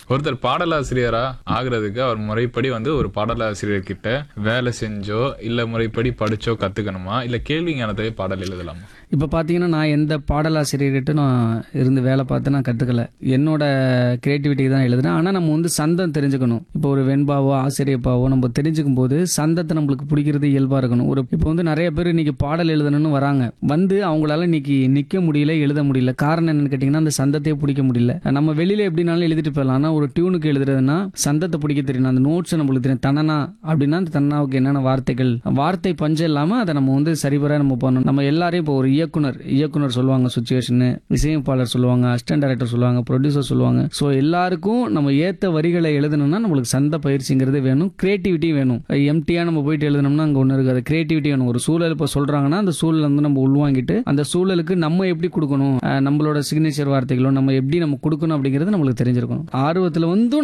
ஒருத்தர் பாடலாசிரியரா ஆகுறதுக்கு அவர் முறைப்படி வந்து ஒரு பாடலாசிரியர் கிட்ட வேலை செஞ்சோ இல்ல முறைப்படி படிச்சோ கத்துக்கணுமா இல்ல கேள்வி ஞானத்திலே பாடல் எழுதலாமா இப்போ பார்த்தீங்கன்னா நான் எந்த பாடலாசிரியர்கிட்ட நான் இருந்து வேலை பார்த்து நான் கற்றுக்கல என்னோட கிரியேட்டிவிட்டி தான் எழுதுனேன் ஆனால் நம்ம வந்து சந்தம் தெரிஞ்சுக்கணும் இப்போ ஒரு வெண்பாவோ ஆசிரியப்பாவோ நம்ம தெரிஞ்சுக்கும் போது சந்தத்தை நம்மளுக்கு பிடிக்கிறது இயல்பாக இருக்கணும் ஒரு இப்போ வந்து நிறைய பேர் இன்னைக்கு பாடல் எழுதணும்னு வராங்க வந்து அவங்களால இன்னைக்கு நிற்க முடியல எழுத முடியல காரணம் என்னன்னு கேட்டிங்கன்னா அந்த சந்தத்தையே பிடிக்க முடியல நம்ம வெளியில் எப்படினாலும் எழுதிட்டு போயிடலாம் ஆனால் ஒரு டியூனுக்கு எழுதுறதுன்னா சந்தத்தை பிடிக்க தெரியணும் அந்த நோட்ஸ் நம்மளுக்கு தெரியும் தனனா அப்படின்னா அந்த தன்னாவுக்கு என்னென்ன வார்த்தைகள் வார்த்தை பஞ்சம் இல்லாமல் அதை நம்ம வந்து சரிவர நம்ம பண்ணணும் நம்ம எல்லாரையும் இப்போ ஒரு இயக்குனர் இயக்குனர் சொல்லுவாங்க சுச்சுவேஷன் இசையமைப்பாளர் சொல்லுவாங்க அசிஸ்டன்ட் டைரக்டர் சொல்லுவாங்க ப்ரொடியூசர் சொல்லுவாங்க ஸோ எல்லாருக்கும் நம்ம ஏற்ற வரிகளை எழுதணும்னா நம்மளுக்கு சந்த பயிற்சிங்கிறது வேணும் கிரியேட்டிவிட்டி வேணும் எம்டியாக நம்ம போயிட்டு எழுதணும்னா அங்கே ஒன்று இருக்காது கிரியேட்டிவிட்டி வேணும் ஒரு சூழல் இப்போ சொல்கிறாங்கன்னா அந்த சூழல் வந்து நம்ம உள்வாங்கிட்டு அந்த சூழலுக்கு நம்ம எப்படி கொடுக்கணும் அஹ் நம்மளோட சிக்னேச்சர் வார்த்தைகளோ நம்ம எப்படி நம்ம கொடுக்கணும் அப்படிங்கிறது நம்மளுக்கு தெரிஞ்சிருக்கணும் ஆர்வத்தில் வந்து